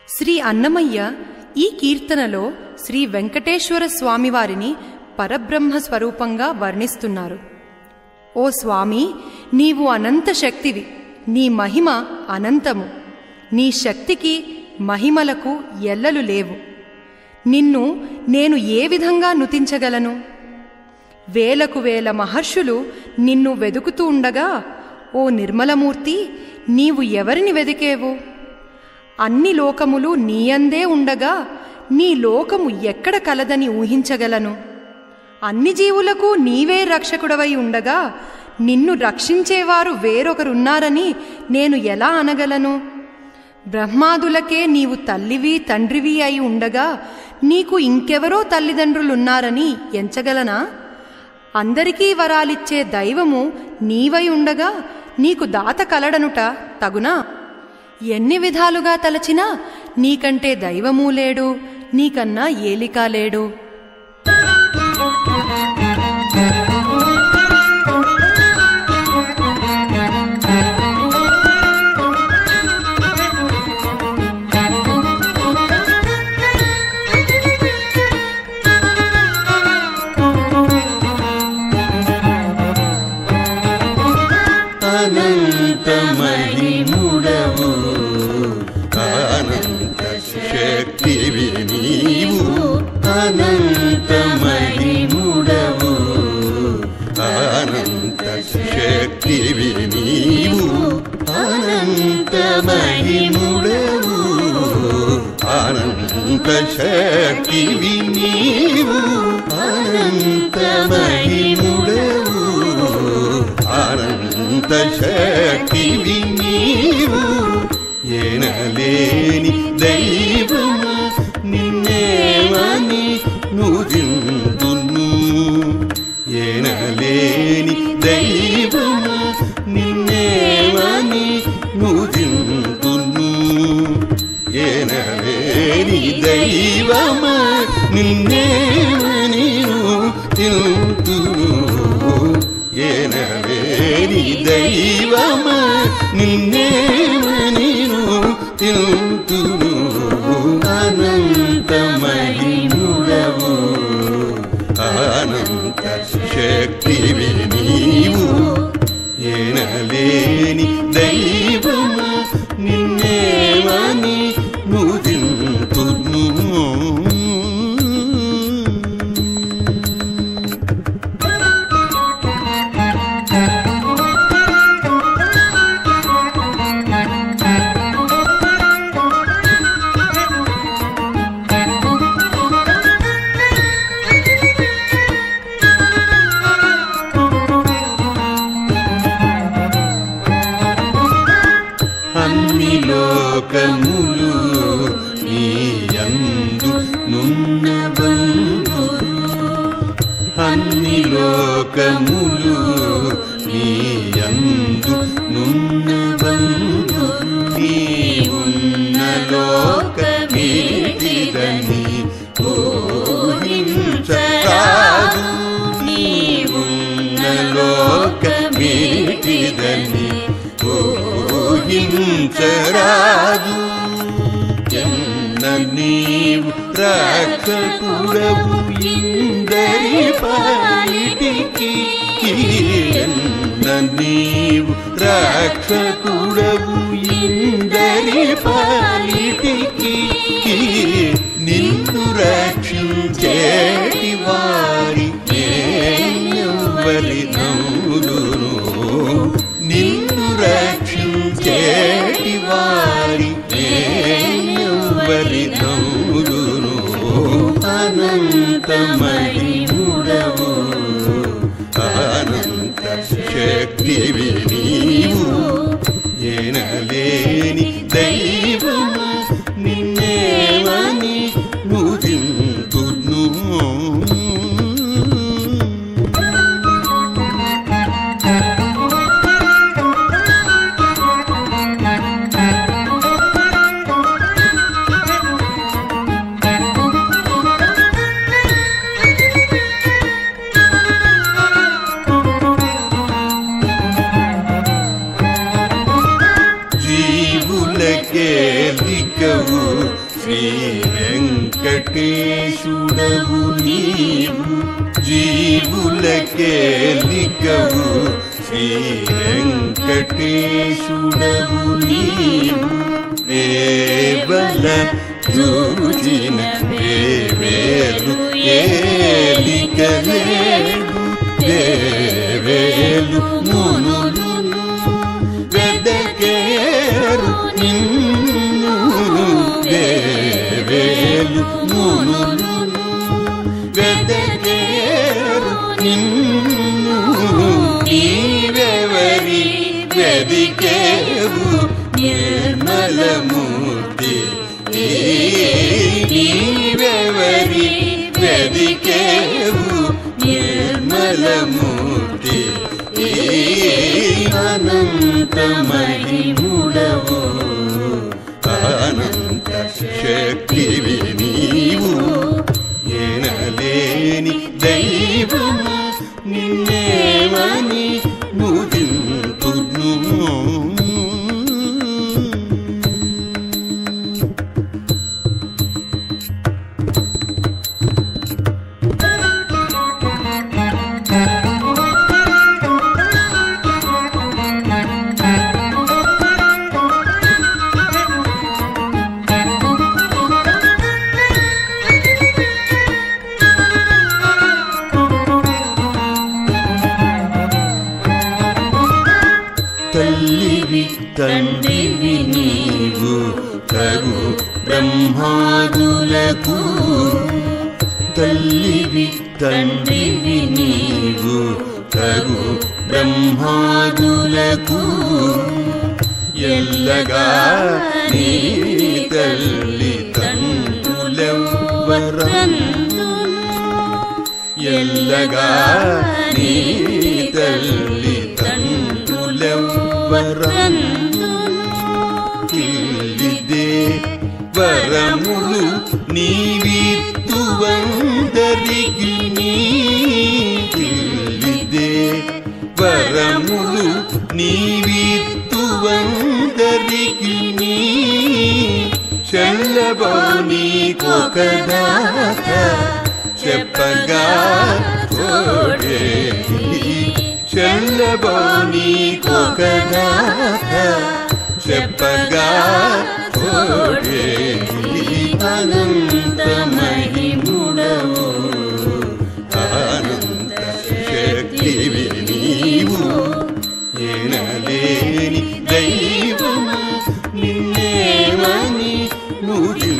శ్రీ అన్నమయ్య ఈ కీర్తనలో శ్రీ వెంకటేశ్వర స్వామివారిని పరబ్రహ్మ స్వరూపంగా వర్ణిస్తున్నారు ఓ స్వామి నీవు అనంత శక్తివి నీ మహిమ అనంతము నీ శక్తికి మహిమలకు ఎల్లలు లేవు నిన్ను నేను ఏ విధంగా నుతించగలను వేలకు వేల మహర్షులు నిన్ను వెదుకుతూ ఉండగా ఓ నిర్మలమూర్తి నీవు ఎవరిని వెదికేవు అన్ని లోకములు నీయందే ఉండగా నీ లోకము ఎక్కడ కలదని ఊహించగలను అన్ని జీవులకు నీవే రక్షకుడవై ఉండగా నిన్ను రక్షించేవారు వేరొకరున్నారని నేను ఎలా అనగలను బ్రహ్మాదులకే నీవు తల్లివి తండ్రివి అయి ఉండగా నీకు ఇంకెవరో తల్లిదండ్రులున్నారని ఎంచగలనా అందరికీ వరాలిచ్చే దైవము నీవై ఉండగా నీకు దాత కలడనుట తగునా ఎన్ని విధాలుగా తలచినా నీకంటే దైవమూ లేడు నీకన్నా ఏలికా లేడు అనంతమహిముడవు అనంత శక్తివి నీవు అనంతమహిముడవు అనంత శక్తివి నీవు అనంతమహిముడవు అనంత శక్తివి నీవు అనంతమహిముడవు అనంత శక్తివి నీవు ఎనలేని దైవము నిన్నేమని నుదింతును ఎనలేని దైవము నిన్నేమని నుదింతును ఎనలేని దైవమ నిన్నేమని తింతును ఎనలేని దైవమ నిన్నేమని తింతును అనంతమహిముడవు అనంత శక్తివి నీవు ఎనలేని దైవమ నిన్నేమని నుదింతును అన్ని లోకములు నీ యందు నున్న బంధులు అన్ని లోకములు నీ యందు నున్న బంధులు నీ ఉన్న లోకమేటిదని ఊహించరాదు నీ ఉన్న లోకమేటిదని ఊహించరాదు ఎన్న నీవు రక్షకుడవు ఇందరి పాలిటికి ఎన్న నీవు రక్షకుడవు ఇందరి పాలిటికి నిన్ను రక్షించేటి వారి ఎవరి నమ్ముదును నిన్ను రక్షించేటి వారి ఎవరి నమ్ముదును అనంతమహిముడవు అనంత శక్తివి నీవు ఎనలేని దైవము నిన్నేమని నుదింతును జీవులకి శ్రీ వెంకటేశుడవు నీవు జీవులకేలికవు శ్రీ వెంకటేశుడవు నీవు దేవల చూచిన వేవేలు ఏలికలేడు దేవేలు మునులు వెదకేరు నిన్ను దేవేలు మునులు వెదకేరు నిన్ను నీవెవరి వెదికేవు నిర్మలమూర్తి నీవెవరి వెదికేవు నిర్మలమూర్తి అనంతమహిముడవు అనంత శక్తివి నీవు ఎనలేని దైవము నిన్నేమని ముదింతును తల్లివి తండ్రివి నీవు తగు బ్రహ్మాదులకు తల్లివి తండ్రివి నీవు తగు బ్రహ్మాదులకు ఎల్లగా నీ తల్లి తండ్రులెవ్వరందు ఎల్లగా నీ తల్లి తండ్రులెవ్వరందు ఇల్లిదే వరములు నీవిత్తువందరికి నీదే వరములు నీవిత్తువందరికి నీ చెల్లబోని కొకదాత చెప్పగా తోడే చెల్లబోని కొకదాత చెప్పగా తోడే అనంత మహిముడవు ఆనంద శక్తివి నీవు ఎనలేని దైవము నిన్నేమని నుడి